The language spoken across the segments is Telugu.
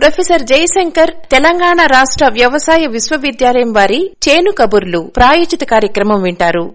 ప్రొఫెసర్ జయశంకర్ తెలంగాణ రాష్ట్ర వ్యవసాయ విశ్వవిద్యాలయం వారి చేను కబుర్లు ప్రాయోజిత కార్యక్రమం వింటారు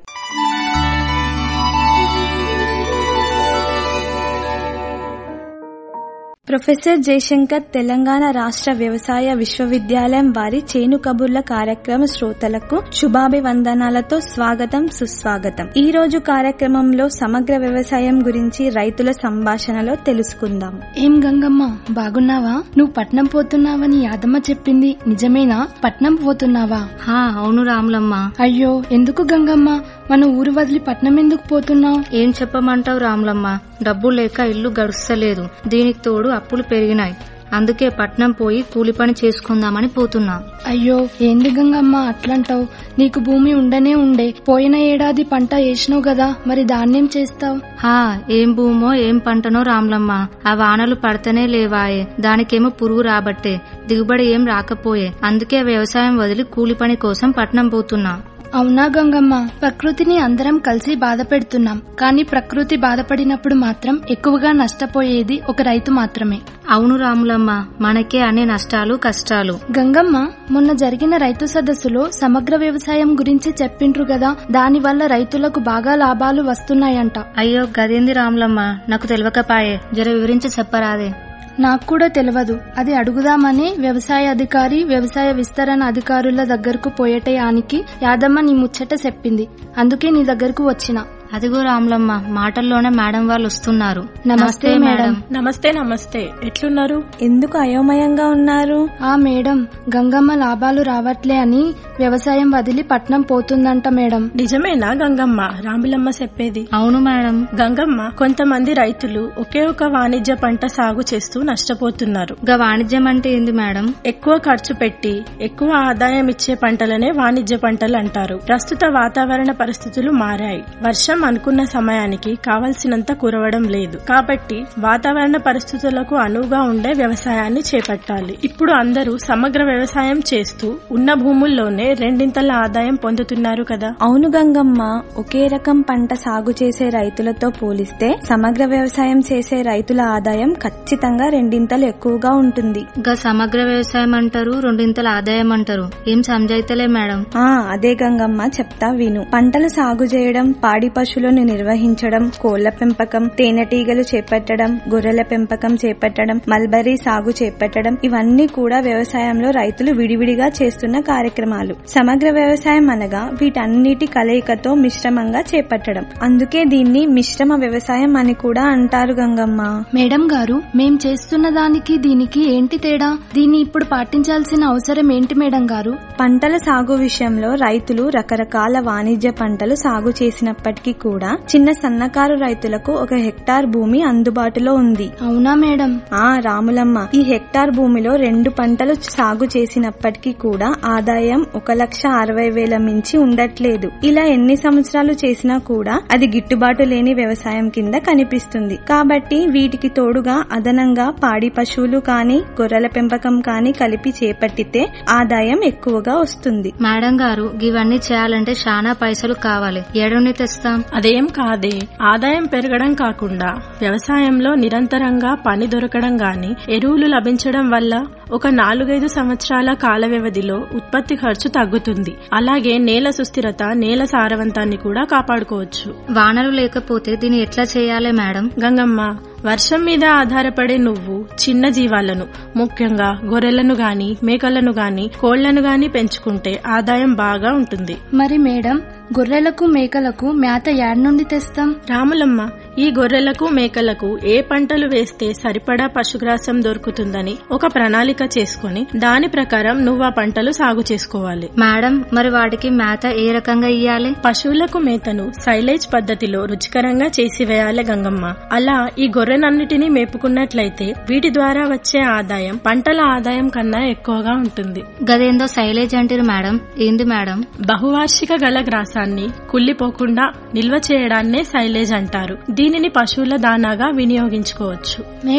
ప్రొఫెసర్ జయశంకర్ తెలంగాణ రాష్ట్ర వ్యవసాయ విశ్వవిద్యాలయం వారి చేను కబుర్ల కార్యక్రమ శ్రోతలకు శుభాభివందనాలతో స్వాగతం సుస్వాగతం ఈ రోజు కార్యక్రమంలో సమగ్ర వ్యవసాయం గురించి రైతుల సంభాషణలో తెలుసుకుందాం ఏం గంగమ్మ బాగున్నావా నువ్వు పట్నం పోతున్నావని యాదమ్మ చెప్పింది నిజమేనా పట్నం పోతున్నావా హా అవును రాములమ్మ అయ్యో ఎందుకు గంగమ్మ మన ఊరు వదిలి పట్నం ఎందుకు పోతున్నావు ఏం చెప్పమంటావు రాములమ్మ డబ్బు లేక ఇల్లు గడుస్తలేదు దీనికి తోడు అప్పులు పెరిగినాయి అందుకే పట్నం పోయి కూలి పని చేసుకుందామని పోతున్నా అయ్యో ఏంది గంగమ్మ అట్లంటావు నీకు భూమి ఉండనే ఉండే పోయిన ఏడాది పంట వేసినావు కదా మరి దాన్నేం చేస్తావు హా ఏం భూమో ఏం పంటనో రాములమ్మ ఆ వానలు పడతనే లేవాయే దానికేమో పురుగు రాబట్టే దిగుబడి ఏం రాకపోయే అందుకే వ్యవసాయం వదిలి కూలి పని కోసం పట్నం పోతున్నా అవునా గంగమ్మ ప్రకృతిని అందరం కలిసి బాధ పెడుతున్నాం కానీ ప్రకృతి బాధపడినప్పుడు మాత్రం ఎక్కువగా నష్టపోయేది ఒక రైతు మాత్రమే అవును రాములమ్మ మనకే అనే నష్టాలు కష్టాలు గంగమ్మ మొన్న జరిగిన రైతు సదస్సులో సమగ్ర వ్యవసాయం గురించి చెప్పిండ్రు కదా దాని వల్ల రైతులకు బాగా లాభాలు వస్తున్నాయంట అయ్యో గదేంది రాములమ్మ నాకు తెలియకపాయే జర వివరించి చెప్పరాదే నాకు కూడా తెలియదు అది అడుగుదామని వ్యవసాయ అధికారి వ్యవసాయ విస్తరణ అధికారుల దగ్గరకు పోయేటయానికి యాదమ్మ నీ ముచ్చట చెప్పింది అందుకే నీ దగ్గరకు వచ్చిన అదిగో రాములమ్మ మాటల్లోనే మేడం వాళ్ళు వస్తున్నారు నమస్తే మేడం నమస్తే నమస్తే ఎట్లున్నారు ఎందుకు అయోమయంగా ఉన్నారు ఆ మేడం గంగమ్మ లాభాలు రావట్లే అని వ్యవసాయం వదిలి పట్నం పోతుందంట మేడం నిజమేనా గంగమ్మ రామిలమ్మ చెప్పేది అవును మేడం గంగమ్మ కొంతమంది రైతులు ఒకే ఒక వాణిజ్య పంట సాగు చేస్తూ నష్టపోతున్నారు గా వాణిజ్యం అంటే ఏంది మేడం ఎక్కువ ఖర్చు పెట్టి ఎక్కువ ఆదాయం ఇచ్చే పంటలనే వాణిజ్య పంటలు అంటారు ప్రస్తుత వాతావరణ పరిస్థితులు మారాయి వర్షం అనుకున్న సమయానికి కావలసినంత కురవడం లేదు కాబట్టి వాతావరణ పరిస్థితులకు అనువుగా ఉండే వ్యవసాయాన్ని చేపట్టాలి ఇప్పుడు అందరూ సమగ్ర వ్యవసాయం చేస్తూ ఉన్న భూముల్లోనే రెండింతల ఆదాయం పొందుతున్నారు కదా అవును గంగమ్మ ఒకే రకం పంట సాగు చేసే రైతులతో పోలిస్తే సమగ్ర వ్యవసాయం చేసే రైతుల ఆదాయం ఖచ్చితంగా రెండింతలు ఎక్కువగా ఉంటుంది గా సమగ్ర వ్యవసాయం అంటారు రెండింతల ఆదాయం అంటారు ఏం సంజాయితలే మేడం ఆ అదే గంగమ్మ చెప్తా విను పంటలు సాగు చేయడం పాడి పశువులను నిర్వహించడం కోళ్ల పెంపకం తేనెటీగలు చేపట్టడం గొర్రెల పెంపకం చేపట్టడం మల్బరీ సాగు చేపట్టడం ఇవన్నీ కూడా వ్యవసాయంలో రైతులు విడివిడిగా చేస్తున్న కార్యక్రమాలు సమగ్ర వ్యవసాయం అనగా వీటన్నిటి కలయికతో మిశ్రమంగా చేపట్టడం అందుకే దీన్ని మిశ్రమ వ్యవసాయం అని కూడా అంటారు గంగమ్మ మేడం గారు మేం చేస్తున్న దానికి దీనికి ఏంటి తేడా దీన్ని ఇప్పుడు పాటించాల్సిన అవసరం ఏంటి మేడం గారు పంటల సాగు విషయంలో రైతులు రకరకాల వాణిజ్య పంటలు సాగు చేసినప్పటికీ కూడా చిన్న సన్నకారు రైతులకు ఒక హెక్టార్ భూమి అందుబాటులో ఉంది అవునా మేడం ఆ రాములమ్మ ఈ హెక్టార్ భూమిలో రెండు పంటలు సాగు చేసినప్పటికీ కూడా ఆదాయం ఒక లక్ష అరవై వేల మించి ఉండట్లేదు ఇలా ఎన్ని సంవత్సరాలు చేసినా కూడా అది గిట్టుబాటు లేని వ్యవసాయం కింద కనిపిస్తుంది కాబట్టి వీటికి తోడుగా అదనంగా పాడి పశువులు కాని గొర్రెల పెంపకం కాని కలిపి చేపట్టితే ఆదాయం ఎక్కువగా వస్తుంది మేడం గారు ఇవన్నీ చేయాలంటే చాలా పైసలు కావాలి ఏడుని తెస్తాం అదేం కాదే ఆదాయం పెరగడం కాకుండా వ్యవసాయంలో నిరంతరంగా పని దొరకడం గాని ఎరువులు లభించడం వల్ల ఒక నాలుగైదు సంవత్సరాల కాల వ్యవధిలో ఉత్పత్తి ఖర్చు తగ్గుతుంది అలాగే నేల సుస్థిరత నేల సారవంతాన్ని కూడా కాపాడుకోవచ్చు వానలు లేకపోతే దీన్ని ఎట్లా చేయాలి మేడం గంగమ్మ వర్షం మీద ఆధారపడే నువ్వు చిన్న జీవాలను ముఖ్యంగా గొర్రెలను గాని మేకలను గాని కోళ్లను గాని పెంచుకుంటే ఆదాయం బాగా ఉంటుంది మరి మేడం గొర్రెలకు మేకలకు మేత యాడ్ నుండి తెస్తాం రాములమ్మ ఈ గొర్రెలకు మేకలకు ఏ పంటలు వేస్తే సరిపడా పశుగ్రాసం దొరుకుతుందని ఒక ప్రణాళిక చేసుకుని దాని ప్రకారం నువ్వు ఆ పంటలు సాగు చేసుకోవాలి మేడం మరి వాటికి మేత ఏ రకంగా ఇయ్యాలి పశువులకు మేతను సైలేజ్ పద్ధతిలో రుచికరంగా చేసి వేయాలి గంగమ్మ అలా ఈ గొర్రెనన్నిటినీ మేపుకున్నట్లయితే వీటి ద్వారా వచ్చే ఆదాయం పంటల ఆదాయం కన్నా ఎక్కువగా ఉంటుంది గదేందో సైలేజ్ అంటారు మేడం ఏంది మేడం బహువార్షిక గల గ్రాసాన్ని కుళ్ళిపోకుండా నిల్వ చేయడాన్నే సైలేజ్ అంటారు దీనిని పశువుల దానాగా వినియోగించుకోవచ్చు మేడం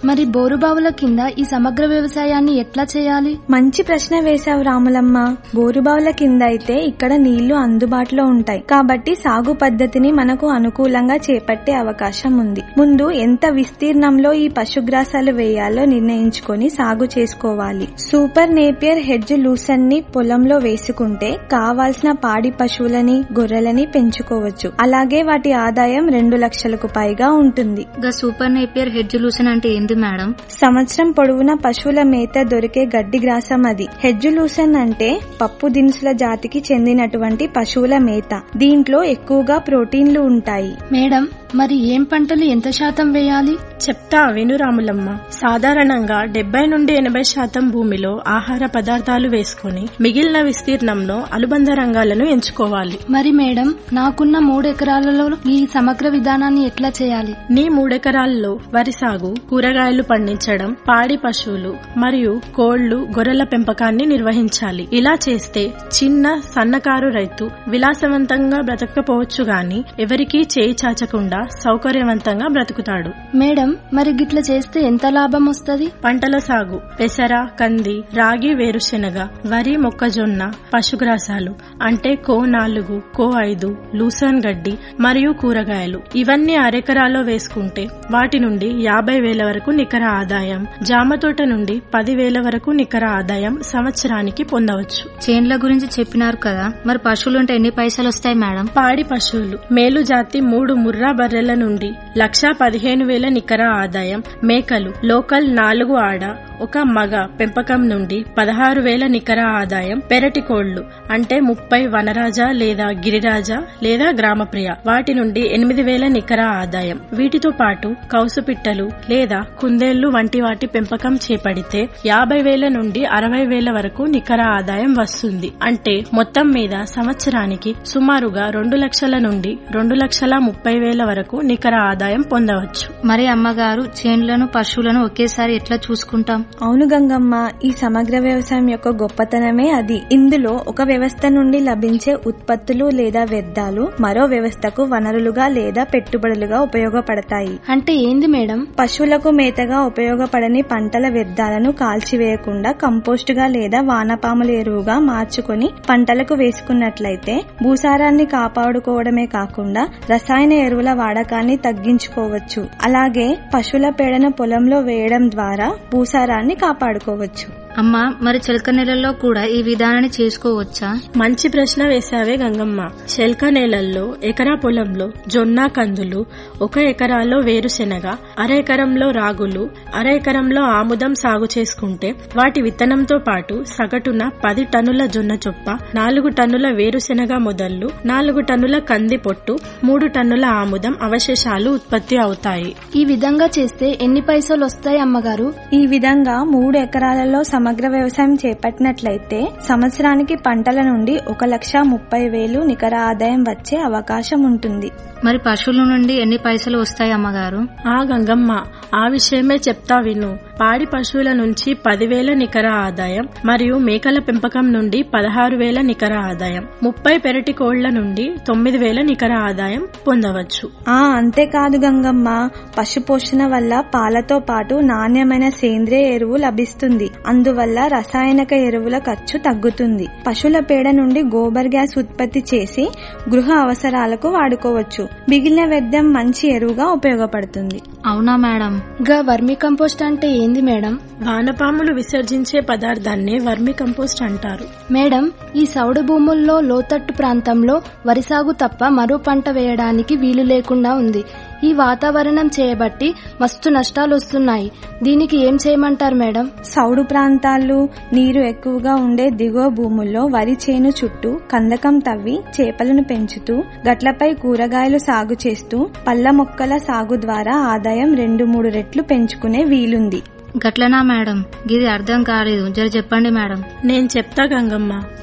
మరి బోరుబావుల కింద ఈ సమగ్ర వ్యవసాయాన్ని ఎట్లా చేయాలి మంచి ప్రశ్న వేశావు రాములమ్మ బోరుబావుల కింద అయితే ఇక్కడ నీళ్లు అందుబాటులో ఉంటాయి కాబట్టి సాగు పద్ధతిని మనకు అనుకూలంగా చేపట్టే అవకాశం ఉంది ముందు ఎంత విస్తీర్ణంలో ఈ పశుగ్రాసాలు వేయాలో నిర్ణయించుకొని సాగు చేసుకోవాలి సూపర్ నేపియర్ హెడ్జ్ లూసన్ ని పొలంలో వేసుకుంటే కావాల్సిన పాడి పశువులని గొర్రెలని పెంచుకోవచ్చు అలాగే వాటి ఆదాయం రెండు లక్షలకు పైగా ఉంటుంది గా సూపర్ నేపియర్ హెడ్జ్ లూసన్ అంటే ఏంది మేడం సంవత్సరం పొడవునా పశువుల మేత దొరికే గడ్డి గ్రాసం అది హెడ్జులూసన్ అంటే పప్పు దినుసుల జాతికి చెందినటువంటి పశువుల మేత దీంట్లో ఎక్కువగా ప్రోటీన్లు ఉంటాయి మేడం మరి ఏం పంటలు ఎంత శాతం వేయాలి చెప్తా విను రాములమ్మ సాధారణంగా డెబ్బై నుండి ఎనభై శాతం భూమిలో ఆహార పదార్థాలు వేసుకొని మిగిలిన విస్తీర్ణంలో అనుబంధ రంగాలను ఎంచుకోవాలి మరి మేడం నాకున్న మూడు ఎకరాలలో ఈ సమగ్ర విధానాన్ని ఎట్లా చేయాలి నీ మూడెకరాల్లో వరి సాగు కూరగాయలు పండించడం పాడి పశువులు మరియు కోళ్లు గొర్రెల పెంపకాన్ని నిర్వహించాలి ఇలా చేస్తే చిన్న సన్నకారు రైతు విలాసవంతంగా బ్రతకపోవచ్చు గాని ఎవరికీ చేయి చాచకుండా సౌకర్యవంతంగా బ్రతుకుతాడు మేడం మరి గిట్ల చేస్తే ఎంత లాభం వస్తది పంటల సాగు పెసర కంది రాగి వేరుశెనగ వరి మొక్కజొన్న పశుగ్రాసాలు అంటే కో నాలుగు కో ఐదు లూసాన్ గడ్డి మరియు కూరగాయలు ఇవన్నీ అరెకరాలో వేసుకుంటే వాటి నుండి యాభై వేల వరకు నికర ఆదాయం జామ తోట నుండి పది వేల వరకు నికర ఆదాయం సంవత్సరానికి పొందవచ్చు చేన్ల గురించి చెప్పినారు కదా మరి పశువులుంటే ఎన్ని పైసలు వస్తాయి మేడం పాడి పశువులు మేలు జాతి మూడు ముర్రా బర్రెల నుండి లక్షా పదిహేను వేల నికర ఆదాయం మేకలు లోకల్ నాలుగు ఆడ ఒక మగ పెంపకం నుండి పదహారు వేల నికర ఆదాయం పెరటి కోళ్లు అంటే ముప్పై వనరాజ లేదా గిరిరాజ లేదా గ్రామప్రియ వాటి నుండి ఎనిమిది వేల నికర ఆదాయం వీటితో పాటు కౌసు పిట్టలు లేదా కుందేళ్లు వంటి వాటి పెంపకం చేపడితే యాభై వేల నుండి అరవై వేల వరకు నికర ఆదాయం వస్తుంది అంటే మొత్తం మీద సంవత్సరానికి సుమారుగా రెండు లక్షల నుండి రెండు లక్షల ముప్పై వేల వరకు నికర ఆదాయం పొందవచ్చు మరి అమ్మగారు చేన్లను పశువులను ఒకేసారి ఎట్లా చూసుకుంటాం అవును గంగమ్మ ఈ సమగ్ర వ్యవసాయం యొక్క గొప్పతనమే అది ఇందులో ఒక వ్యవస్థ నుండి లభించే ఉత్పత్తులు లేదా వ్యర్థాలు మరో వ్యవస్థకు వనరులుగా లేదా పెట్టుబడులుగా ఉపయోగపడతాయి అంటే ఏంది మేడం పశువులకు మేతగా ఉపయోగపడని పంటల వ్యర్థాలను కాల్చివేయకుండా కంపోస్ట్ గా లేదా వానపాముల ఎరువుగా మార్చుకొని పంటలకు వేసుకున్నట్లయితే భూసారాన్ని కాపాడుకోవడమే కాకుండా రసాయన ఎరువుల వాడకాన్ని తగ్గించుకోవచ్చు అలాగే పశువుల పేడను పొలంలో వేయడం ద్వారా భూసారాన్ని కాపాడుకోవచ్చు అమ్మా మరి చిలక నెలల్లో కూడా ఈ విధానాన్ని చేసుకోవచ్చా మంచి ప్రశ్న వేశావే గంగమ్మ చెల్క నేలల్లో ఎకరా పొలంలో జొన్న కందులు ఒక ఎకరాలో వేరుశెనగ అర ఎకరంలో రాగులు అర ఎకరంలో ఆముదం సాగు చేసుకుంటే వాటి విత్తనంతో పాటు సగటున పది టన్నుల జొన్న చొప్ప నాలుగు టన్నుల వేరుశెనగ మొదళ్ళు నాలుగు టన్నుల కంది పొట్టు మూడు టన్నుల ఆముదం అవశేషాలు ఉత్పత్తి అవుతాయి ఈ విధంగా చేస్తే ఎన్ని పైసలు వస్తాయి అమ్మగారు ఈ విధంగా మూడు ఎకరాలలో సమగ్ర వ్యవసాయం చేపట్టినట్లయితే సంవత్సరానికి పంటల నుండి ఒక లక్ష ముప్పై వేలు నికర ఆదాయం వచ్చే అవకాశం ఉంటుంది మరి పశువుల నుండి ఎన్ని పైసలు వస్తాయి అమ్మగారు ఆ గంగమ్మ ఆ విషయమే చెప్తా విను పాడి పశువుల నుంచి పదివేల నికర ఆదాయం మరియు మేకల పెంపకం నుండి పదహారు వేల నికర ఆదాయం ముప్పై పెరటి కోళ్ల నుండి తొమ్మిది వేల నికర ఆదాయం పొందవచ్చు ఆ అంతేకాదు గంగమ్మ పశు పోషణ వల్ల పాలతో పాటు నాణ్యమైన సేంద్రియ ఎరువు లభిస్తుంది అందువల్ల రసాయనిక ఎరువుల ఖర్చు తగ్గుతుంది పశువుల పేడ నుండి గోబర్ గ్యాస్ ఉత్పత్తి చేసి గృహ అవసరాలకు వాడుకోవచ్చు మిగిలిన వ్యర్థం మంచి ఎరువుగా ఉపయోగపడుతుంది అవునా మేడం గా వర్మి కంపోస్ట్ అంటే ఏంది మేడం వానపాములు విసర్జించే పదార్థాన్నే వర్మి కంపోస్ట్ అంటారు మేడం ఈ సౌడు భూముల్లో లోతట్టు ప్రాంతంలో వరి సాగు తప్ప మరో పంట వేయడానికి వీలు లేకుండా ఉంది ఈ వాతావరణం చేయబట్టి మస్తు నష్టాలు వస్తున్నాయి దీనికి ఏం చేయమంటారు మేడం సౌడు ప్రాంతాలు నీరు ఎక్కువగా ఉండే దిగువ భూముల్లో వరి చేను చుట్టూ కందకం తవ్వి చేపలను పెంచుతూ గట్లపై కూరగాయలు సాగు చేస్తూ పళ్ళ మొక్కల సాగు ద్వారా ఆదాయం రెండు మూడు రెట్లు పెంచుకునే వీలుంది గట్లనా మేడం గిది అర్థం కాలేదు జర చెప్పండి మేడం నేను చెప్తా గంగమ్మ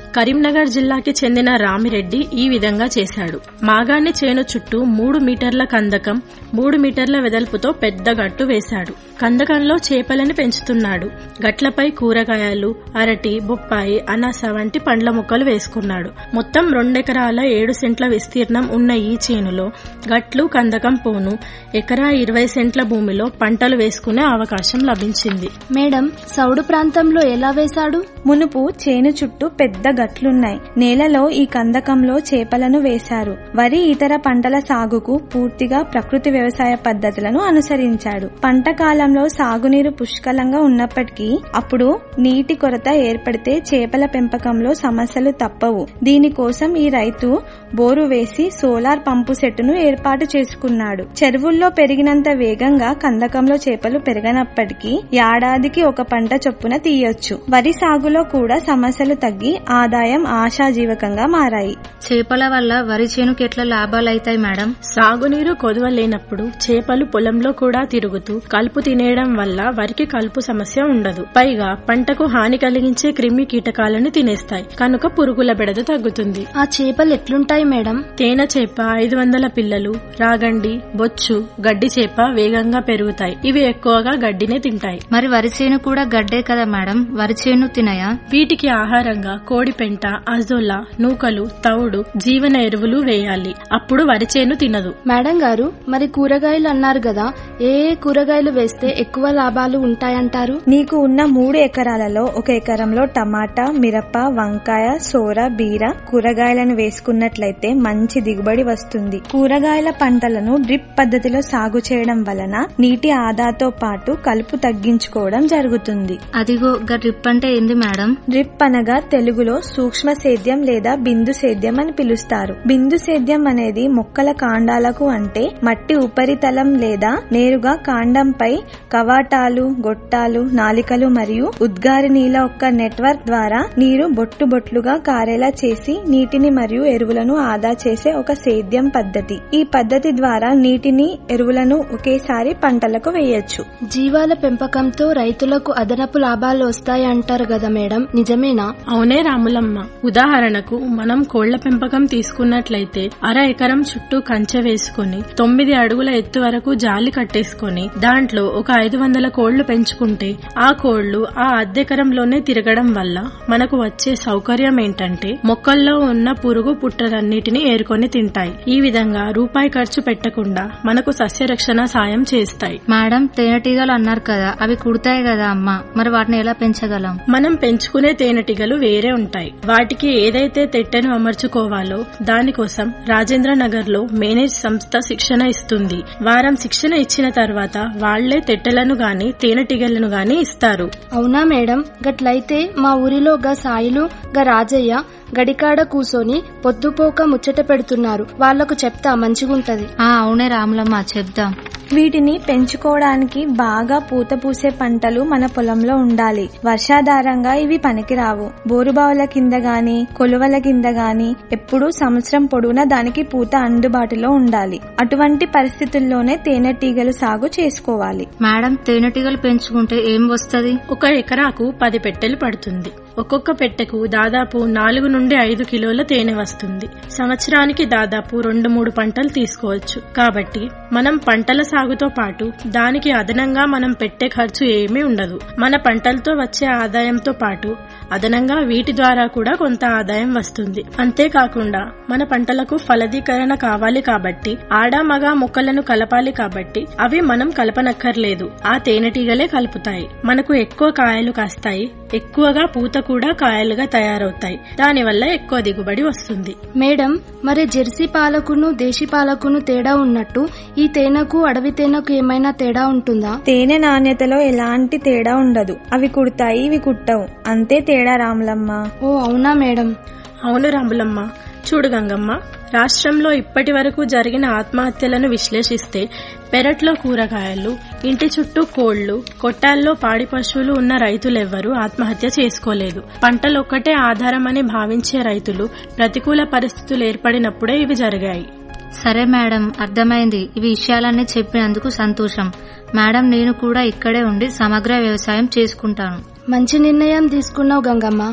కరీంనగర్ జిల్లాకి చెందిన రామిరెడ్డి ఈ విధంగా చేశాడు మాగాణి చేను చుట్టూ మూడు మీటర్ల కందకం మూడు మీటర్ల వెడల్పుతో పెద్ద గట్టు వేశాడు కందకంలో చేపలని పెంచుతున్నాడు గట్లపై కూరగాయలు అరటి బొప్పాయి అనాస వంటి పండ్ల మొక్కలు వేసుకున్నాడు మొత్తం రెండెకరాల ఏడు సెంట్ల విస్తీర్ణం ఉన్న ఈ చేనులో గట్లు కందకం పోను ఎకరా ఇరవై సెంట్ల భూమిలో పంటలు వేసుకునే అవకాశం లభించింది మేడం సౌడు ప్రాంతంలో ఎలా వేశాడు మునుపు చేను చుట్టూ పెద్ద గట్లున్నాయి నేలలో ఈ కందకంలో చేపలను వేశారు వరి ఇతర పంటల సాగుకు పూర్తిగా ప్రకృతి వ్యవసాయ పద్ధతులను అనుసరించాడు పంట కాలంలో సాగునీరు పుష్కలంగా ఉన్నప్పటికీ అప్పుడు నీటి కొరత ఏర్పడితే చేపల పెంపకంలో సమస్యలు తప్పవు దీనికోసం ఈ రైతు బోరు వేసి సోలార్ పంపు సెట్టును ఏర్పాటు చేసుకున్నాడు చెరువుల్లో పెరిగినంత వేగంగా కందకంలో చేపలు పెరగనప్పటికీ ఏడాదికి ఒక పంట చొప్పున తీయొచ్చు వరి సాగులో కూడా సమస్యలు తగ్గి ఆదాయం ఆశాజీవకంగా మారాయి చేపల వల్ల వరి చేనుకి ఎట్లా లాభాలు అవుతాయి మేడం సాగునీరు కొదువ లేనప్పుడు చేపలు పొలంలో కూడా తిరుగుతూ కలుపు తినేయడం వల్ల వరికి కలుపు సమస్య ఉండదు పైగా పంటకు హాని కలిగించే క్రిమి కీటకాలను తినేస్తాయి కనుక పురుగుల బెడద తగ్గుతుంది ఆ చేపలు ఎట్లుంటాయి మేడం తేనె చేప ఐదు వందల పిల్లలు రాగండి బొచ్చు గడ్డి చేప వేగంగా పెరుగుతాయి ఇవి ఎక్కువగా గడ్డినే తింటాయి మరి వరి చేను కూడా గడ్డే కదా మేడం వరి చేను తినయా వీటికి ఆహారంగా కోడి పెంట అజోలా నూకలు తవుడు జీవన ఎరువులు వేయాలి అప్పుడు వరిచేను తినదు మేడం గారు మరి కూరగాయలు అన్నారు కదా ఏ ఏ కూరగాయలు వేస్తే ఎక్కువ లాభాలు ఉంటాయంటారు నీకు ఉన్న మూడు ఎకరాలలో ఒక ఎకరంలో టమాటా మిరప వంకాయ సోర బీర కూరగాయలను వేసుకున్నట్లయితే మంచి దిగుబడి వస్తుంది కూరగాయల పంటలను డ్రిప్ పద్ధతిలో సాగు చేయడం వలన నీటి ఆదాతో పాటు కలుపు తగ్గించుకోవడం జరుగుతుంది అదిగో గా డ్రిప్ అంటే ఏంది మేడం డ్రిప్ అనగా తెలుగులో సూక్ష్మ సేద్యం లేదా బిందు సేద్యం అని పిలుస్తారు బిందు సేద్యం అనేది మొక్కల కాండాలకు అంటే మట్టి ఉపరితలం లేదా నేరుగా కాండంపై కవాటాలు గొట్టాలు నాలికలు మరియు ఉద్గారి నీళ్ళ ఒక్క నెట్వర్క్ ద్వారా నీరు బొట్టు బొట్లుగా కారేలా చేసి నీటిని మరియు ఎరువులను ఆదా చేసే ఒక సేద్యం పద్ధతి ఈ పద్ధతి ద్వారా నీటిని ఎరువులను ఒకేసారి పంటలకు వేయొచ్చు జీవాల పెంపకంతో రైతులకు అదనపు లాభాలు వస్తాయి అంటారు కదా మేడం నిజమేనా అవునే రాములమ్మ ఉదాహరణకు మనం కోళ్ల పెంపకం తీసుకున్నట్లయితే అర ఎకరం చుట్టూ కంచె వేసుకుని తొమ్మిది అడుగుల ఎత్తు వరకు జాలి కట్టేసుకొని దాంట్లో ఒక ఐదు వందల కోళ్లు పెంచుకుంటే ఆ కోళ్లు ఆ అద్దెకరంలోనే తిరగడం వల్ల మనకు వచ్చే సౌకర్యం ఏంటంటే మొక్కల్లో ఉన్న పురుగు పుట్రలన్నిటిని ఏరుకొని తింటాయి ఈ విధంగా రూపాయి ఖర్చు పెట్టకుండా మనకు సస్యరక్షణ సాయం చేస్తాయి మేడం తేనెటీగలు అన్నారు కదా అవి కుడతాయి కదా అమ్మ మరి వాటిని ఎలా పెంచగలం మనం పెంచుకునే తేనెటీగలు వేరే ఉంటాయి వాటికి ఏదైతే తెట్టెను అమర్చుకోవాలో దానికోసం రాజేంద్ర నగర్ లో మేనేజ్ సంస్థ శిక్షణ ఇస్తుంది వారం శిక్షణ ఇచ్చిన తర్వాత వాళ్లే తెట్టెలను గాని తేనెటీగలను గాని ఇస్తారు అవునా మేడం గట్లయితే మా ఊరిలో గా సాయిలు గా రాజయ్య గడికాడ కూసోని పొద్దుపోక ముచ్చట పెడుతున్నారు వాళ్లకు చెప్తా మంచిగుంటది ఆ అవునే రాములమ్మ చెప్దాం వీటిని పెంచుకోవడానికి బాగా పూత పూసే పంటలు మన పొలంలో ఉండాలి వర్షాధారంగా ఇవి పనికిరావు బోరుబావుల కింద గాని కొలువల కింద గాని ఎప్పుడూ సంవత్సరం పొడవునా దానికి పూత అందుబాటులో ఉండాలి అటువంటి పరిస్థితుల్లోనే తేనెటీగలు సాగు చేసుకోవాలి మేడం తేనెటీగలు పెంచుకుంటే ఏం వస్తది ఒక ఎకరాకు పది పెట్టెలు పడుతుంది ఒక్కొక్క పెట్టెకు దాదాపు నాలుగు నుండి ఐదు కిలోల తేనె వస్తుంది సంవత్సరానికి దాదాపు రెండు మూడు పంటలు తీసుకోవచ్చు కాబట్టి మనం పంటల సాగుతో పాటు దానికి అదనంగా మనం పెట్టే ఖర్చు ఏమీ ఉండదు మన పంటలతో వచ్చే ఆదాయంతో పాటు అదనంగా వీటి ద్వారా కూడా కొంత ఆదాయం వస్తుంది అంతేకాకుండా మన పంటలకు ఫలదీకరణ కావాలి కాబట్టి ఆడ మగ మొక్కలను కలపాలి కాబట్టి అవి మనం కలపనక్కర్లేదు ఆ తేనెటీగలే కలుపుతాయి మనకు ఎక్కువ కాయలు కాస్తాయి ఎక్కువగా పూత కూడా కాయలుగా తయారవుతాయి దానివల్ల ఎక్కువ దిగుబడి వస్తుంది మేడం మరి జెర్సీ పాలకును దేశీ పాలకును తేడా ఉన్నట్టు ఈ తేనెకు అడవి తేనెకు ఏమైనా తేడా ఉంటుందా తేనె నాణ్యతలో ఎలాంటి తేడా ఉండదు అవి కుడతాయి ఇవి కుట్టవు అంతే తేడా రాములమ్మ ఓ అవునా మేడం అవును రాములమ్మ చూడు గంగమ్మ రాష్ట్రంలో ఇప్పటి వరకు జరిగిన ఆత్మహత్యలను విశ్లేషిస్తే పెరట్లో కూరగాయలు ఇంటి చుట్టూ కోళ్లు కొట్టాల్లో పాడి పశువులు ఉన్న రైతులెవ్వరూ ఆత్మహత్య చేసుకోలేదు పంటలొక్కటే ఆధారమని భావించే రైతులు ప్రతికూల పరిస్థితులు ఏర్పడినప్పుడే ఇవి జరిగాయి సరే మేడం అర్థమైంది ఈ విషయాలన్నీ చెప్పినందుకు సంతోషం మేడం నేను కూడా ఇక్కడే ఉండి సమగ్ర వ్యవసాయం చేసుకుంటాను మంచి నిర్ణయం తీసుకున్నావు గంగమ్మ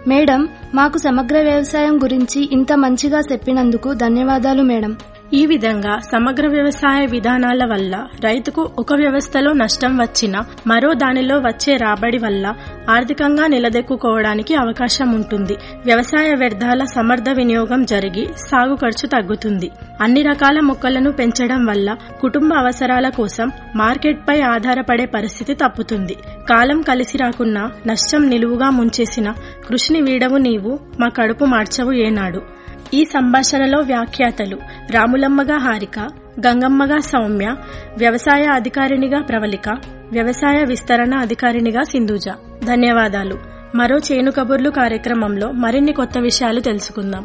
మేడం మాకు సమగ్ర వ్యవసాయం గురించి ఇంత మంచిగా చెప్పినందుకు ధన్యవాదాలు మేడం ఈ విధంగా సమగ్ర వ్యవసాయ విధానాల వల్ల రైతుకు ఒక వ్యవస్థలో నష్టం వచ్చినా మరో దానిలో వచ్చే రాబడి వల్ల ఆర్థికంగా నిలదొక్కుకోవడానికి అవకాశం ఉంటుంది వ్యవసాయ వ్యర్థాల సమర్థ వినియోగం జరిగి సాగు ఖర్చు తగ్గుతుంది అన్ని రకాల మొక్కలను పెంచడం వల్ల కుటుంబ అవసరాల కోసం మార్కెట్పై ఆధారపడే పరిస్థితి తప్పుతుంది కాలం కలిసి రాకున్నా నష్టం నిలువుగా ముంచేసిన కృషిని వీడవు నీవు మా కడుపు మార్చవు ఏనాడు ఈ సంభాషణలో వ్యాఖ్యాతలు రాములమ్మగా హారిక గంగమ్మగా సౌమ్య వ్యవసాయ అధికారినిగా ప్రవళిక వ్యవసాయ విస్తరణ అధికారినిగా సింధుజ ధన్యవాదాలు మరో చేను కబుర్లు కార్యక్రమంలో మరిన్ని కొత్త విషయాలు తెలుసుకుందాం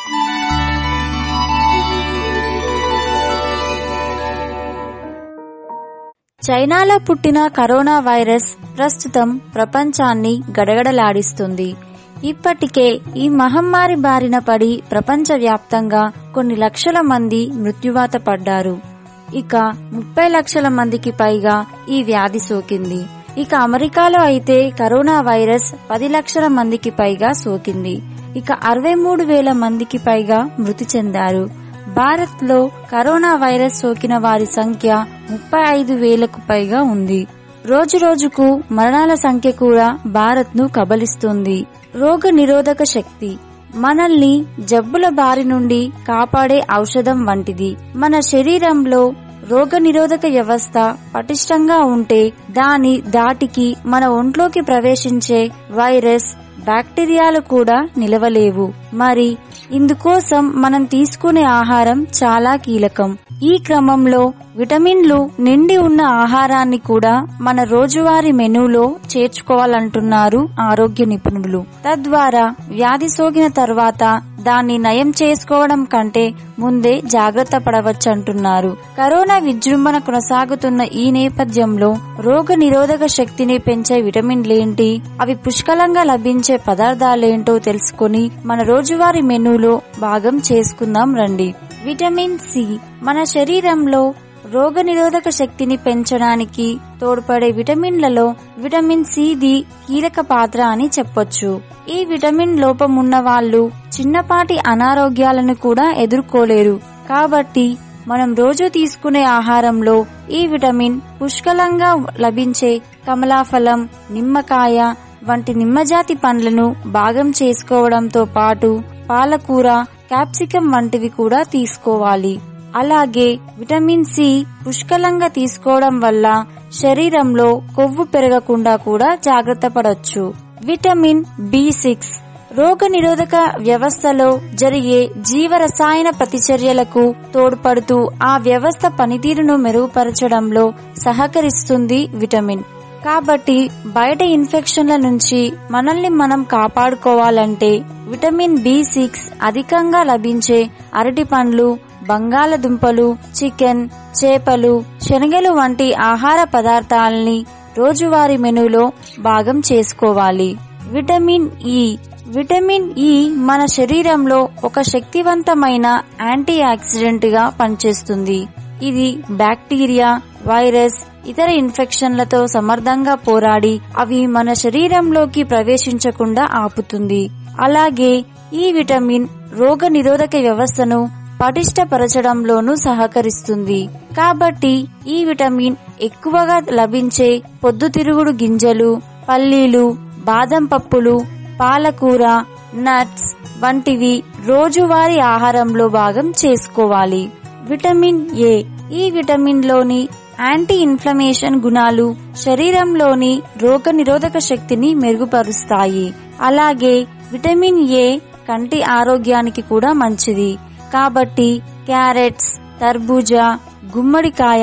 చైనాలో పుట్టిన కరోనా వైరస్ ప్రస్తుతం ప్రపంచాన్ని గడగడలాడిస్తుంది ఇప్పటికే ఈ మహమ్మారి బారిన పడి ప్రపంచవ్యాప్తంగా కొన్ని లక్షల మంది మృత్యువాత పడ్డారు ఇక ముప్పై లక్షల మందికి పైగా ఈ వ్యాధి సోకింది ఇక అమెరికాలో అయితే కరోనా వైరస్ పది లక్షల మందికి పైగా సోకింది ఇక అరవై మూడు వేల మందికి పైగా మృతి చెందారు భారత్ లో కరోనా వైరస్ సోకిన వారి సంఖ్య ముప్పై ఐదు వేలకు పైగా ఉంది రోజు రోజుకు మరణాల సంఖ్య కూడా భారత్ ను కబలిస్తుంది రోగ నిరోధక శక్తి మనల్ని జబ్బుల బారి నుండి కాపాడే ఔషధం వంటిది మన శరీరంలో రోగ నిరోధక వ్యవస్థ పటిష్టంగా ఉంటే దాని దాటికి మన ఒంట్లోకి ప్రవేశించే వైరస్ బ్యాక్టీరియాలు కూడా నిలవలేవు మరి ఇందుకోసం మనం తీసుకునే ఆహారం చాలా కీలకం ఈ క్రమంలో విటమిన్లు నిండి ఉన్న ఆహారాన్ని కూడా మన రోజువారీ మెనూలో చేర్చుకోవాలంటున్నారు ఆరోగ్య నిపుణులు తద్వారా వ్యాధి సోకిన తర్వాత దాన్ని నయం చేసుకోవడం కంటే ముందే జాగ్రత్త పడవచ్చంటున్నారు కరోనా విజృంభణ కొనసాగుతున్న ఈ నేపథ్యంలో రోగ నిరోధక శక్తిని పెంచే విటమిన్లేంటి అవి పుష్కలంగా లభించే పదార్థాలేంటో తెలుసుకుని మన రోజువారీ మెనూలో భాగం చేసుకుందాం రండి విటమిన్ సి మన శరీరంలో రోగ నిరోధక శక్తిని పెంచడానికి తోడ్పడే విటమిన్లలో విటమిన్ సిది కీలక పాత్ర అని చెప్పొచ్చు ఈ విటమిన్ లోపం ఉన్న వాళ్ళు చిన్నపాటి అనారోగ్యాలను కూడా ఎదుర్కోలేరు కాబట్టి మనం రోజు తీసుకునే ఆహారంలో ఈ విటమిన్ పుష్కలంగా లభించే కమలాఫలం నిమ్మకాయ వంటి నిమ్మజాతి పండ్లను భాగం చేసుకోవడంతో పాటు పాలకూర క్యాప్సికం వంటివి కూడా తీసుకోవాలి అలాగే విటమిన్ సి పుష్కలంగా తీసుకోవడం వల్ల శరీరంలో కొవ్వు పెరగకుండా కూడా జాగ్రత్త పడొచ్చు విటమిన్ బి సిక్స్ రోగ నిరోధక వ్యవస్థలో జరిగే జీవరసాయన ప్రతిచర్యలకు తోడ్పడుతూ ఆ వ్యవస్థ పనితీరును మెరుగుపరచడంలో సహకరిస్తుంది విటమిన్ కాబట్టి బయట ఇన్ఫెక్షన్ల నుంచి మనల్ని మనం కాపాడుకోవాలంటే విటమిన్ బి సిక్స్ అధికంగా లభించే అరటి పండ్లు బంగాళదుంపలు చికెన్ చేపలు శనగలు వంటి ఆహార పదార్థాలని రోజువారీ మెనూలో భాగం చేసుకోవాలి విటమిన్ ఈ విటమిన్ ఈ మన శరీరంలో ఒక శక్తివంతమైన యాంటీ ఆక్సిడెంట్ గా పనిచేస్తుంది ఇది బ్యాక్టీరియా వైరస్ ఇతర ఇన్ఫెక్షన్లతో సమర్థంగా పోరాడి అవి మన శరీరంలోకి ప్రవేశించకుండా ఆపుతుంది అలాగే ఈ విటమిన్ రోగ నిరోధక వ్యవస్థను పటిష్టపరచడంలోనూ సహకరిస్తుంది కాబట్టి ఈ విటమిన్ ఎక్కువగా లభించే పొద్దుతిరుగుడు గింజలు పల్లీలు బాదం పప్పులు పాలకూర నట్స్ వంటివి రోజువారీ ఆహారంలో భాగం చేసుకోవాలి విటమిన్ ఏ ఈ విటమిన్ లోని యాంటీ ఇన్ఫ్లమేషన్ గుణాలు శరీరంలోని రోగ నిరోధక శక్తిని మెరుగుపరుస్తాయి అలాగే విటమిన్ ఏ కంటి ఆరోగ్యానికి కూడా మంచిది కాబట్టి క్యారెట్స్ తర్బూజా గుమ్మడికాయ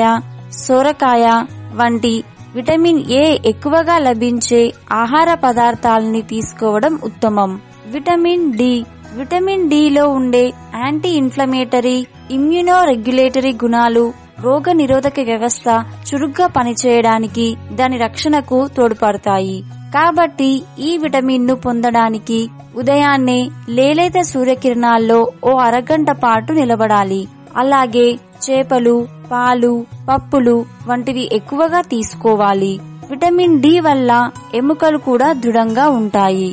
సొరకాయ వంటి విటమిన్ ఏ ఎక్కువగా లభించే ఆహార పదార్థాలని తీసుకోవడం ఉత్తమం విటమిన్ డి విటమిన్ డిలో ఉండే యాంటీ ఇన్ఫ్లమేటరీ ఇమ్యూనో రెగ్యులేటరీ గుణాలు రోగ నిరోధక వ్యవస్థ చురుగ్గా పనిచేయడానికి దాని రక్షణకు తోడ్పడతాయి కాబట్టి ఈ విటమిన్ ను పొందడానికి ఉదయాన్నే లేలేత సూర్యకిరణాల్లో ఓ అరగంట పాటు నిలబడాలి అలాగే చేపలు పాలు పప్పులు వంటివి ఎక్కువగా తీసుకోవాలి విటమిన్ డి వల్ల ఎముకలు కూడా దృఢంగా ఉంటాయి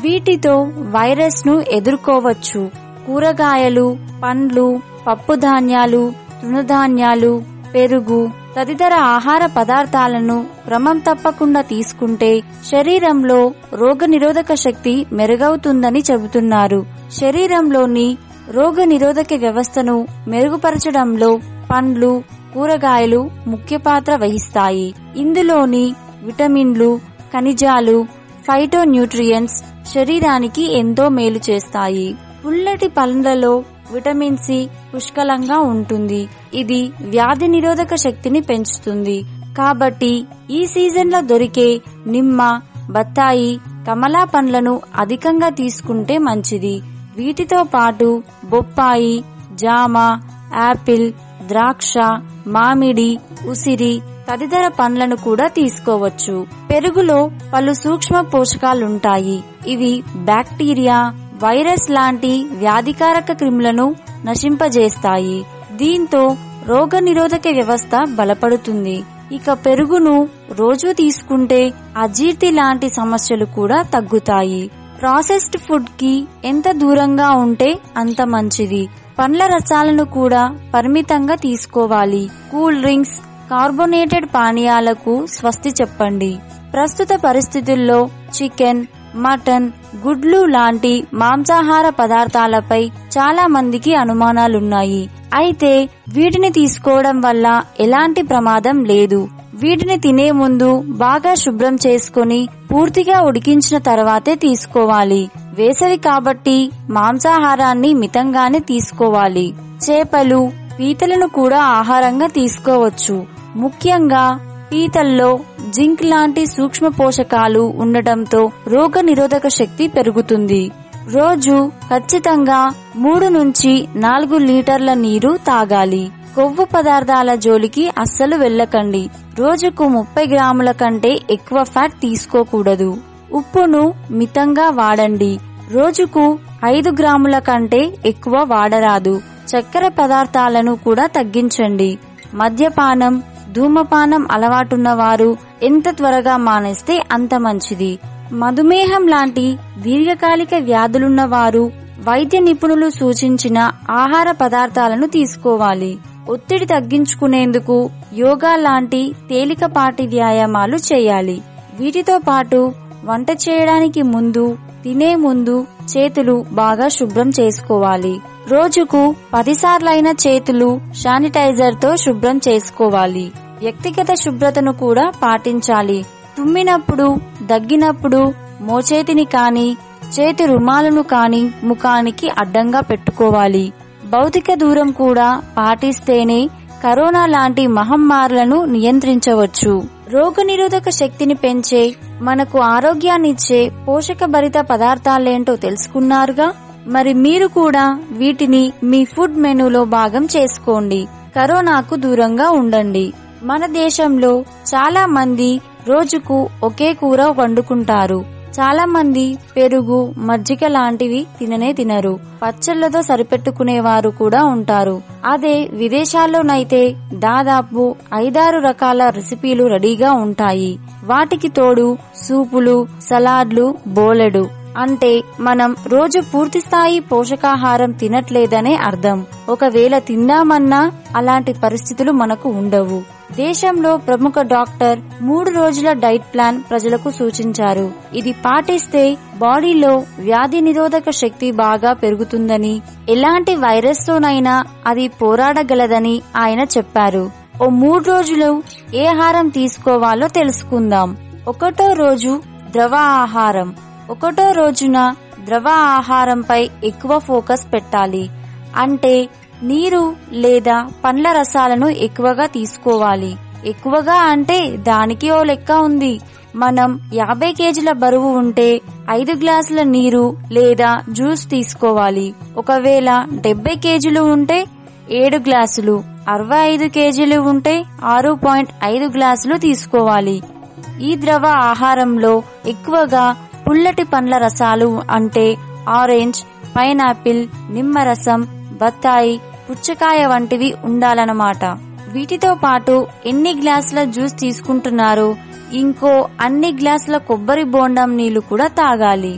వీటితో వైరస్ ను ఎదుర్కోవచ్చు కూరగాయలు పండ్లు పప్పు ధాన్యాలు తృణధాన్యాలు పెరుగు తదితర ఆహార పదార్థాలను క్రమం తప్పకుండా తీసుకుంటే శరీరంలో రోగనిరోధక శక్తి మెరుగవుతుందని చెబుతున్నారు శరీరంలోని రోగనిరోధక వ్యవస్థను మెరుగుపరచడంలో పండ్లు కూరగాయలు ముఖ్య పాత్ర వహిస్తాయి ఇందులోని విటమిన్లు ఖనిజాలు ఫైటో న్యూట్రియంట్స్ శరీరానికి ఎంతో మేలు చేస్తాయి పుల్లటి పండ్లలో విటమిన్ సి పుష్కలంగా ఉంటుంది ఇది వ్యాధి నిరోధక శక్తిని పెంచుతుంది కాబట్టి ఈ సీజన్లో దొరికే నిమ్మ బత్తాయి కమలా పండ్లను అధికంగా తీసుకుంటే మంచిది వీటితో పాటు బొప్పాయి జామ యాపిల్ ద్రాక్ష మామిడి ఉసిరి తదితర పండ్లను కూడా తీసుకోవచ్చు పెరుగులో పలు సూక్ష్మ పోషకాలుంటాయి ఇవి బ్యాక్టీరియా వైరస్ లాంటి వ్యాధికారక క్రిములను నశింపజేస్తాయి దీంతో రోగ నిరోధక వ్యవస్థ బలపడుతుంది ఇక పెరుగును రోజు తీసుకుంటే అజీర్తి లాంటి సమస్యలు కూడా తగ్గుతాయి ప్రాసెస్డ్ ఫుడ్ కి ఎంత దూరంగా ఉంటే అంత మంచిది పండ్ల రసాలను కూడా పరిమితంగా తీసుకోవాలి కూల్ డ్రింక్స్ కార్బోనేటెడ్ పానీయాలకు స్వస్తి చెప్పండి ప్రస్తుత పరిస్థితుల్లో చికెన్ మటన్ గుడ్లు లాంటి మాంసాహార పదార్థాలపై చాలా మందికి అనుమానాలున్నాయి అయితే వీటిని తీసుకోవడం వల్ల ఎలాంటి ప్రమాదం లేదు వీటిని తినే ముందు బాగా శుభ్రం చేసుకుని పూర్తిగా ఉడికించిన తర్వాతే తీసుకోవాలి వేసవి కాబట్టి మాంసాహారాన్ని మితంగానే తీసుకోవాలి చేపలు పీతలను కూడా ఆహారంగా తీసుకోవచ్చు ముఖ్యంగా పీతల్లో జింక్ లాంటి సూక్ష్మ పోషకాలు ఉండటంతో రోగ నిరోధక శక్తి పెరుగుతుంది రోజు ఖచ్చితంగా మూడు నుంచి నాలుగు లీటర్ల నీరు తాగాలి కొవ్వు పదార్థాల జోలికి అస్సలు వెళ్ళకండి రోజుకు ముప్పై గ్రాముల కంటే ఎక్కువ ఫ్యాట్ తీసుకోకూడదు ఉప్పును మితంగా వాడండి రోజుకు ఐదు గ్రాముల కంటే ఎక్కువ వాడరాదు చక్కెర పదార్థాలను కూడా తగ్గించండి మద్యపానం ధూమపానం అలవాటున్న వారు ఎంత త్వరగా మానేస్తే అంత మంచిది మధుమేహం లాంటి దీర్ఘకాలిక వ్యాధులున్న వారు వైద్య నిపుణులు సూచించిన ఆహార పదార్థాలను తీసుకోవాలి ఒత్తిడి తగ్గించుకునేందుకు యోగా లాంటి తేలికపాటి వ్యాయామాలు చేయాలి వీటితో పాటు వంట చేయడానికి ముందు తినే ముందు చేతులు బాగా శుభ్రం చేసుకోవాలి రోజుకు పదిసార్లైన చేతులు శానిటైజర్ తో శుభ్రం చేసుకోవాలి వ్యక్తిగత శుభ్రతను కూడా పాటించాలి తుమ్మినప్పుడు దగ్గినప్పుడు మోచేతిని కాని చేతి రుమాలను కాని ముఖానికి అడ్డంగా పెట్టుకోవాలి భౌతిక దూరం కూడా పాటిస్తేనే కరోనా లాంటి మహమ్మారులను నియంత్రించవచ్చు రోగనిరోధక శక్తిని పెంచే మనకు ఆరోగ్యాన్నిచ్చే పోషకభరిత పదార్థాలేంటో తెలుసుకున్నారుగా మరి మీరు కూడా వీటిని మీ ఫుడ్ మెనూలో భాగం చేసుకోండి కరోనాకు దూరంగా ఉండండి మన దేశంలో చాలా మంది రోజుకు ఒకే కూర వండుకుంటారు చాలా మంది పెరుగు మజ్జిగ లాంటివి తిననే తినరు పచ్చళ్లతో సరిపెట్టుకునేవారు కూడా ఉంటారు అదే విదేశాల్లోనైతే దాదాపు ఐదారు రకాల రెసిపీలు రెడీగా ఉంటాయి వాటికి తోడు సూపులు సలాడ్లు బోలెడు అంటే మనం రోజు పూర్తి స్థాయి పోషకాహారం తినట్లేదనే అర్థం ఒకవేళ తిన్నామన్నా అలాంటి పరిస్థితులు మనకు ఉండవు దేశంలో ప్రముఖ డాక్టర్ మూడు రోజుల డైట్ ప్లాన్ ప్రజలకు సూచించారు ఇది పాటిస్తే బాడీలో వ్యాధి నిరోధక శక్తి బాగా పెరుగుతుందని ఎలాంటి వైరస్ తోనైనా అది పోరాడగలదని ఆయన చెప్పారు ఓ మూడు రోజులు ఏ ఆహారం తీసుకోవాలో తెలుసుకుందాం ఒకటో రోజు ద్రవ ఆహారం ఒకటో రోజున ద్రవ ఆహారంపై ఎక్కువ ఫోకస్ పెట్టాలి అంటే నీరు లేదా పండ్ల రసాలను ఎక్కువగా తీసుకోవాలి ఎక్కువగా అంటే దానికి ఓ లెక్క ఉంది మనం యాభై కేజీల బరువు ఉంటే ఐదు గ్లాసుల నీరు లేదా జ్యూస్ తీసుకోవాలి ఒకవేళ డెబ్బై కేజీలు ఉంటే ఏడు గ్లాసులు అరవై ఐదు కేజీలు ఉంటే ఆరు పాయింట్ ఐదు గ్లాసులు తీసుకోవాలి ఈ ద్రవ ఆహారంలో ఎక్కువగా పుల్లటి పండ్ల రసాలు అంటే ఆరెంజ్ పైనాపిల్ నిమ్మరసం బత్తాయి పుచ్చకాయ వంటివి ఉండాలన్నమాట వీటితో పాటు ఎన్ని గ్లాసుల జ్యూస్ తీసుకుంటున్నారో ఇంకో అన్ని గ్లాసుల కొబ్బరి బోండం నీళ్లు కూడా తాగాలి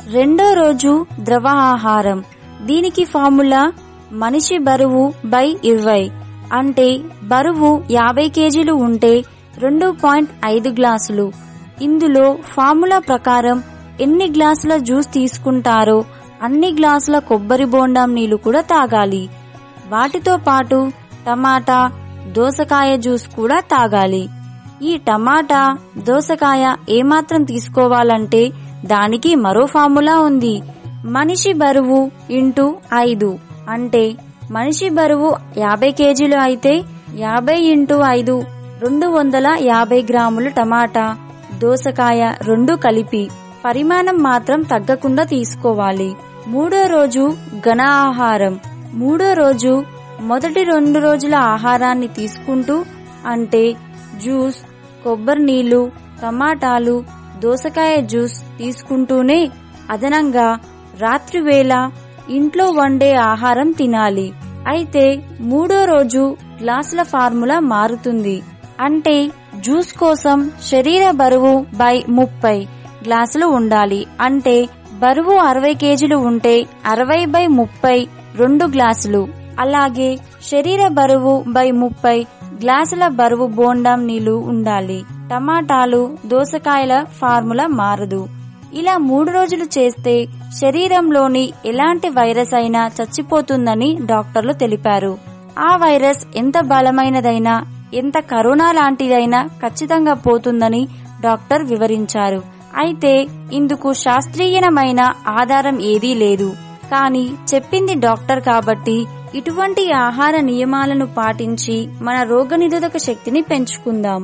రెండో రోజు ద్రవ ఆహారం దీనికి ఫార్ములా మనిషి బరువు బై ఇరవై అంటే బరువు యాభై కేజీలు ఉంటే రెండు పాయింట్ ఐదు గ్లాసులు ఇందులో ఫార్ములా ప్రకారం ఎన్ని గ్లాసుల జ్యూస్ తీసుకుంటారో అన్ని గ్లాసుల కొబ్బరి బోండాం నీళ్లు కూడా తాగాలి వాటితో పాటు టమాటా దోసకాయ జ్యూస్ కూడా తాగాలి ఈ టమాటా దోసకాయ ఏమాత్రం తీసుకోవాలంటే దానికి మరో ఫార్ములా ఉంది మనిషి బరువు ఇంటూ ఐదు అంటే మనిషి బరువు యాభై కేజీలు అయితే యాభై ఇంటూ ఐదు రెండు వందల యాభై గ్రాములు టమాటా దోసకాయ రెండు కలిపి పరిమాణం మాత్రం తగ్గకుండా తీసుకోవాలి మూడో రోజు ఘన ఆహారం మూడో రోజు మొదటి రెండు రోజుల ఆహారాన్ని తీసుకుంటూ అంటే జ్యూస్ కొబ్బరి నీళ్లు టమాటాలు దోసకాయ జ్యూస్ తీసుకుంటూనే అదనంగా రాత్రివేళ ఇంట్లో వండే ఆహారం తినాలి అయితే మూడో రోజు గ్లాసుల ఫార్ములా మారుతుంది అంటే జ్యూస్ కోసం శరీర బరువు బై ముప్పై గ్లాసులు ఉండాలి అంటే బరువు అరవై కేజీలు ఉంటే అరవై బై ముప్పై రెండు గ్లాసులు అలాగే శరీర బరువు బై ముప్పై గ్లాసుల బరువు బోండాం నీళ్లు ఉండాలి టమాటాలు దోసకాయల ఫార్ములా మారదు ఇలా మూడు రోజులు చేస్తే శరీరంలోని ఎలాంటి వైరస్ అయినా చచ్చిపోతుందని డాక్టర్లు తెలిపారు ఆ వైరస్ ఎంత బలమైనదైనా ఎంత కరోనా లాంటిదైనా ఖచ్చితంగా పోతుందని డాక్టర్ వివరించారు అయితే ఇందుకు శాస్త్రీయమైన ఆధారం ఏదీ లేదు కానీ చెప్పింది డాక్టర్ కాబట్టి ఇటువంటి ఆహార నియమాలను పాటించి మన రోగనిరోధక శక్తిని పెంచుకుందాం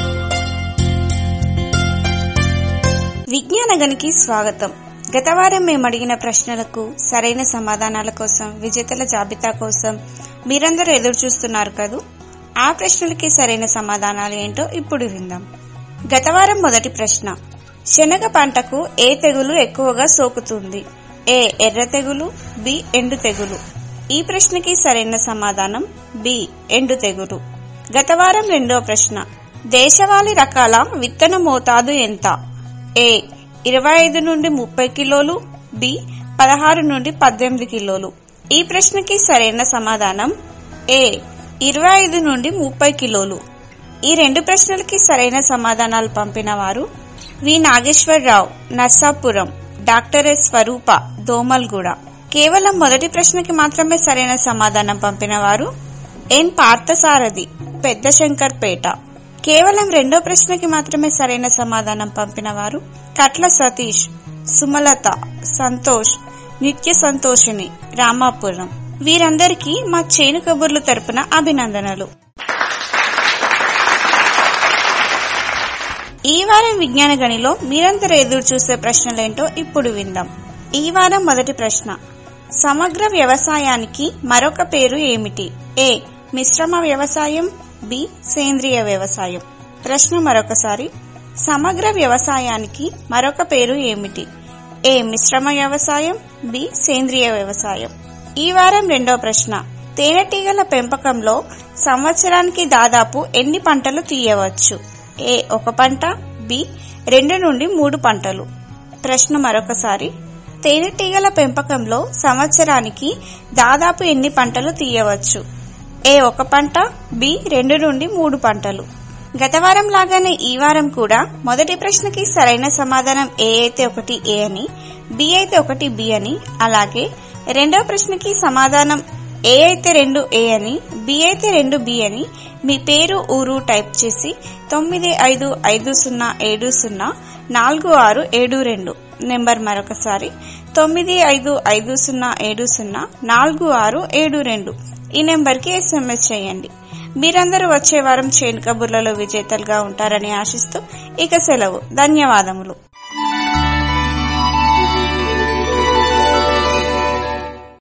విజ్ఞాన గనికి స్వాగతం గత వారం మేము అడిగిన ప్రశ్నలకు సరైన సమాధానాల కోసం విజేతల జాబితా కోసం మీరందరూ ఎదురు చూస్తున్నారు కదూ ఆ ప్రశ్నలకి సరైన సమాధానాలు ఏంటో ఇప్పుడు విందాం గత వారం మొదటి ప్రశ్న శనగ పంటకు ఏ తెగులు ఎక్కువగా సోకుతుంది ఏ ఎర్ర తెగులు బి ఎండు తెగులు ఈ ప్రశ్నకి సరైన సమాధానం బి ఎండు తెగులు గత వారం రెండో ప్రశ్న దేశవాళీ రకాల విత్తన మోతాదు ఎంత ఏ ఇరవై ఐదు నుండి ముప్పై కిలోలు బి పదహారు నుండి పద్దెనిమిది కిలోలు ఈ ప్రశ్నకి సరైన సమాధానం ఏ ఇరవై ఐదు నుండి ముప్పై కిలోలు ఈ రెండు ప్రశ్నలకి సరైన సమాధానాలు పంపిన వారు V Nageswararao Narsapuram doctor S Swaroopa Domalguda కేవలం మొదటి ప్రశ్నకి మాత్రమే సరైన సమాధానం పంపిన వారు ఎన్ పార్థసారథి పెద్ద శంకర్పేట కేవలం రెండో ప్రశ్నకి మాత్రమే సరైన సమాధానం పంపిన వారు కట్ల సతీష్ సుమలత సంతోష్ నిత్య సంతోషిని రామాపురం వీరందరికీ మా చేను కబుర్లు తరపున అభినందనలు ఈ వారం విజ్ఞాన గనిలో మీరందరూ ఎదురు చూసే ప్రశ్నలేంటో ఇప్పుడు విందాం ఈ వారం మొదటి ప్రశ్న సమగ్ర వ్యవసాయానికి మరొక పేరు ఏమిటి ఏ మిశ్రమ వ్యవసాయం బి సేంద్రియ వ్యవసాయం ప్రశ్న మరొకసారి సమగ్ర వ్యవసాయానికి మరొక పేరు ఏమిటి ఏ మిశ్రమ వ్యవసాయం బి సేంద్రియ వ్యవసాయం ఈ వారం రెండో ప్రశ్న తేనెటీగల పెంపకంలో సంవత్సరానికి దాదాపు ఎన్ని పంటలు తీయవచ్చు ఏ ఒక పంట బి రెండు నుండి మూడు పంటలు ప్రశ్న మరొకసారి తేనెటీగల పెంపకంలో సంవత్సరానికి దాదాపు ఎన్ని పంటలు తీయవచ్చు ఏ ఒక పంట బి రెండు నుండి మూడు పంటలు గత వారం లాగానే ఈ వారం కూడా మొదటి ప్రశ్నకి సరైన సమాధానం ఏ అయితే ఒకటి ఏ అని బి అయితే ఒకటి బి అని అలాగే రెండవ ప్రశ్నకి సమాధానం ఏ అయితే రెండు ఏ అని బి అయితే రెండు బి అని మీ పేరు ఊరు టైప్ చేసి తొమ్మిది ఐదు ఐదు సున్నా ఏడు సున్నా నాలుగు ఆరు ఏడు రెండు నెంబర్ మరొకసారి తొమ్మిది ఐదు ఐదు సున్నా ఏడు సున్నా నాలుగు ఆరు ఏడు రెండు ఈ నెంబర్కి ఎస్ఎంఎస్ చేయండి మీరందరూ వచ్చే వారం చేను కబుర్లలో విజేతలుగా ఉంటారని ఆశిస్తూ ఇక సెలవు ధన్యవాదములు